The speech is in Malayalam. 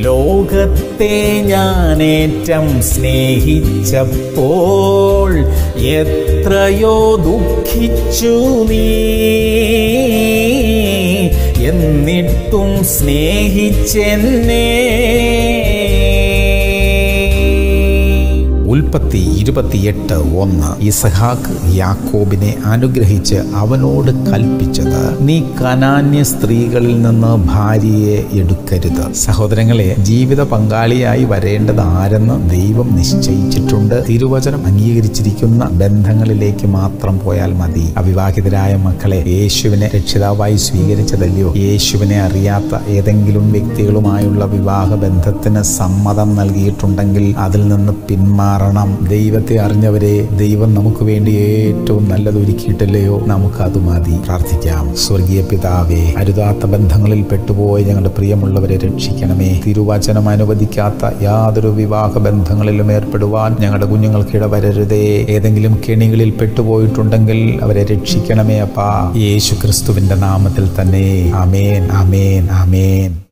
ലോകത്തെ ഞാനേറ്റം സ്നേഹിച്ചപ്പോൾ എത്രയോ ദുഃഖിച്ചു നീ എന്നിട്ടും സ്നേഹിച്ചെന്നേ ഉൽപ്പത്തി ഇരുപത്തിയെട്ട് ഒന്ന് ഇസഹാക്ക് യാക്കോബിനെ അനുഗ്രഹിച്ച് അവനോട് കൽപ്പിച്ചത് നീ കനാന്യ സ്ത്രീകളിൽ നിന്ന് ഭാര്യയെ എടുക്കരുത് സഹോദരങ്ങളെ ജീവിത പങ്കാളിയായി വരേണ്ടത് ആരെന്ന് ദൈവം നിശ്ചയിച്ചിട്ടുണ്ട് തിരുവചനം അംഗീകരിച്ചിരിക്കുന്ന ബന്ധങ്ങളിലേക്ക് മാത്രം പോയാൽ മതി അവിവാഹിതരായ മക്കളെ യേശുവിനെ രക്ഷിതാവായി സ്വീകരിച്ചതല്ലയോ യേശുവിനെ അറിയാത്ത ഏതെങ്കിലും വ്യക്തികളുമായുള്ള വിവാഹ ബന്ധത്തിന് സമ്മതം നൽകിയിട്ടുണ്ടെങ്കിൽ അതിൽ നിന്ന് പിന്മാറണം ദൈവത്തെ അറിഞ്ഞവരെ ദൈവം നമുക്ക് വേണ്ടി ഏറ്റവും നല്ലത് ഒരുക്കിയിട്ടല്ലയോ നമുക്ക് അത് മതി പ്രാർത്ഥിക്കാം സ്വർഗീയ പിതാവേ അരുതാത്ത ബന്ധങ്ങളിൽ പെട്ടുപോയി ഞങ്ങളുടെ പ്രിയമുള്ളവരെ രക്ഷിക്കണമേ തിരുവചനം അനുവദിക്കാത്ത യാതൊരു വിവാഹ ബന്ധങ്ങളിലും ഏർപ്പെടുവാൻ ഞങ്ങളുടെ കുഞ്ഞുങ്ങൾക്ക് ഇടവരരുതേ ഏതെങ്കിലും കെണികളിൽ പെട്ടുപോയിട്ടുണ്ടെങ്കിൽ അവരെ രക്ഷിക്കണമേ അപ്പാ യേശു ക്രിസ്തുവിന്റെ നാമത്തിൽ തന്നെ അമേൻ അമേൻ അമേൻ